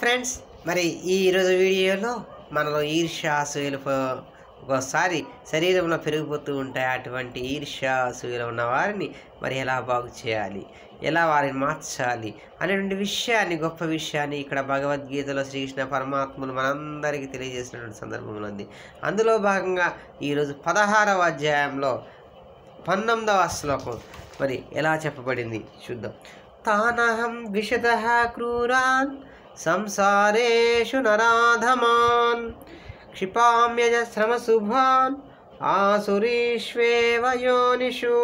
friends మరి ఈ ఈరోజు వీడియోలో మనలో ఈర్ష్య అసూయలు ప- ఒకసారి శరీరంలో పెరిగిపోతూ ఉంటాయి అటువంటి ఈర్ష్య అసూయలు ఉన్న వారిని మరి ఎలా బాగు చేయాలి ఎలా వారిని మార్చాలి అనేటువంటి విషయాన్ని గొప్ప విషయాన్ని ఇక్కడ భగవద్గీతలో శ్రీకృష్ణ పరమాత్ములు మనందరికీ తెలియజేసినటువంటి సందర్భంలో ఉంది అందులో భాగంగా ఈరోజు పదహారవ అధ్యాయంలో పంతొమ్మిదవ శ్లోకం మరి ఎలా చెప్పబడింది చూద్దాం తానహం విశత క్రూరాన్ సంసారేషు నరాధమాన్ క్షిపామ్యజ శ్రమశుభాన్ ఆసురీష్వేవ యోనిషు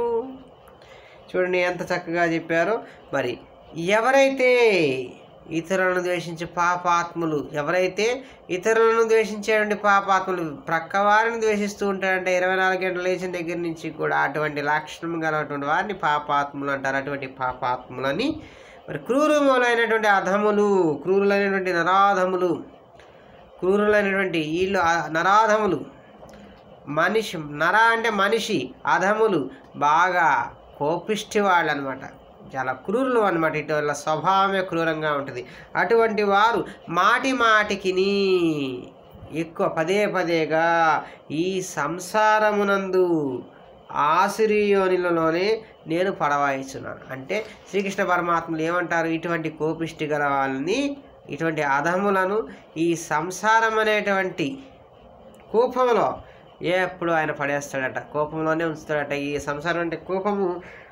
చూడండి ఎంత చక్కగా చెప్పారో మరి ఎవరైతే ఇతరులను ద్వేషించే పాపాత్ములు ఎవరైతే ఇతరులను ద్వేషించేటువంటి పాపాత్ములు ప్రక్కవారిని ద్వేషిస్తూ ఉంటారంటే ఇరవై నాలుగు గంటలు లేచిన దగ్గర నుంచి కూడా అటువంటి లక్షణం గలటువంటి వారిని పాపాత్ములు అంటారు అటువంటి పాపాత్ములని మరి క్రూరములైనటువంటి అధములు క్రూరులైనటువంటి నరాధములు క్రూరులైనటువంటి వీళ్ళు ఆ- నరాధములు మనిషి నర అంటే మనిషి అధములు బాగా కోపిష్టి వాళ్ళు అనమాట చాలా క్రూరులు అనమాట ఇటు వాళ్ళ స్వభావమే క్రూరంగా ఉంటుంది అటువంటి వారు మాటి మాటికిని ఎక్కువ పదే పదేగా ఈ సంసారమునందు ఆసురియోనిలలోనే నేను పడవాయిస్తున్నాను అంటే శ్రీకృష్ణ పరమాత్ములు ఏమంటారు ఇటువంటి కోపిష్టి గల వాళ్ళని ఇటువంటి అధములను ఈ సంసారం అనేటువంటి కోపంలో ఎప్పుడు ఆయన పడేస్తాడట కోపంలోనే ఉంచుతాడట ఈ సంసారం అంటే కోపము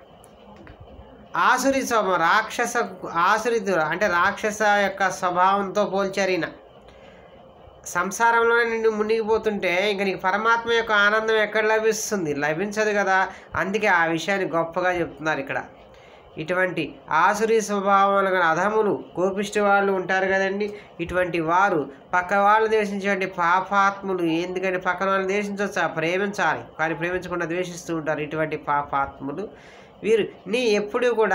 ఆసురి స్వభావం రాక్షస ఆసురితు అంటే రాక్షస యొక్క స్వభావంతో పోల్చారు ఈయన సంసారంలోనే నిన్ను మునిగిపోతుంటే ఇంక నీకు పరమాత్మ యొక్క ఆనందం ఎక్కడ లభిస్తుంది లభించదు కదా అందుకే ఆ విషయాన్ని గొప్పగా చెప్తున్నారు ఇక్కడ ఇటువంటి ఆసురి స్వభావం గల అధములు కోపిష్టి వాళ్ళు ఉంటారు కదండి ఇటువంటి వారు పక్క వాళ్ళు ద్వేషించేటువంటి పాపాత్ములు ఎందుకంటే పక్కన వాళ్ళు ద్వేషించవచ్చు ప్రేమించాలి కానీ ప్రేమించకుండా ద్వేషిస్తూ ఉంటారు ఇటువంటి పాపాత్ములు వీరు నీ ఎప్పుడూ కూడా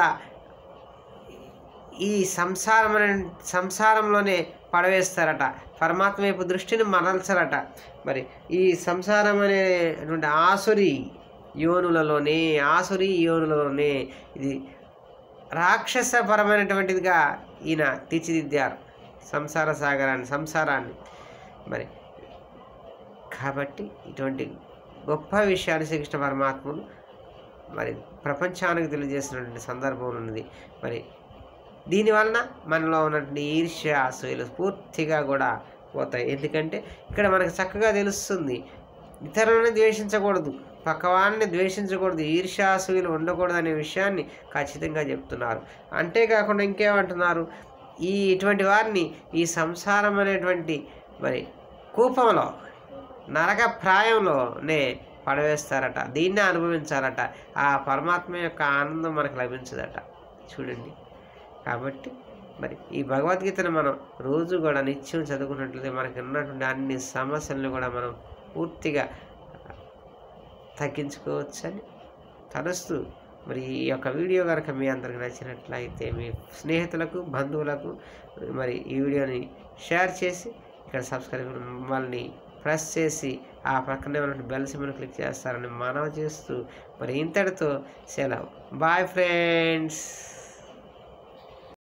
ఈ సంసారం అనే సంసారంలోనే పడవేస్తారట పరమాత్మ వైపు దృష్టిని మరల్చరట మరి ఈ సంసారం అనేటువంటి ఆసురి యోనులలోనే ఆసురి యోనులలోనే ఇది రాక్షసపరమైనటువంటిదిగా ఈయన తీర్చిదిద్దారు సంసార సాగరాన్ని సంసారాన్ని మరి కాబట్టి ఇటువంటి గొప్ప విషయాన్ని శ్రీకృష్ణ పరమాత్ములు మరి ప్రపంచానికి తెలియజేసినటువంటి సందర్భం ఉన్నది మరి దీనివలన మనలో ఉన్నటువంటి ఈర్ష్య అసూయలు పూర్తిగా కూడా పోతాయి ఎందుకంటే ఇక్కడ మనకు చక్కగా తెలుస్తుంది ఇతరులను ద్వేషించకూడదు పక్కవాడిని ద్వేషించకూడదు ఈర్ష్యాసూయలు ఉండకూడదు అనే విషయాన్ని ఖచ్చితంగా చెప్తున్నారు అంతేకాకుండా ఇంకేమంటున్నారు ఈ ఇటువంటి వారిని ఈ సంసారం అనేటువంటి మరి కూపంలో నరక ప్రాయంలోనే పడవేస్తారట దీన్నే అనుభవించాలట ఆ పరమాత్మ యొక్క ఆనందం మనకు లభించదట చూడండి కాబట్టి మరి ఈ భగవద్గీతను మనం రోజు కూడా నిత్యం చదువుకున్నట్లయితే మనకి ఉన్నటువంటి అన్ని సమస్యలను కూడా మనం పూర్తిగా తగ్గించుకోవచ్చని తలుస్తూ మరి ఈ యొక్క వీడియో కనుక మీ అందరికి నచ్చినట్లయితే మీ స్నేహితులకు బంధువులకు మరి ఈ వీడియోని షేర్ చేసి ఇక్కడ సబ్స్క్రైబ్ మమ్మల్ని ప్రెస్ చేసి ఆ పక్కనే ఉన్న బెల్ సిమ్ని క్లిక్ చేస్తారని మనవి చేస్తూ మరి ఇంతటితో సెలవు బాయ్ ఫ్రెండ్స్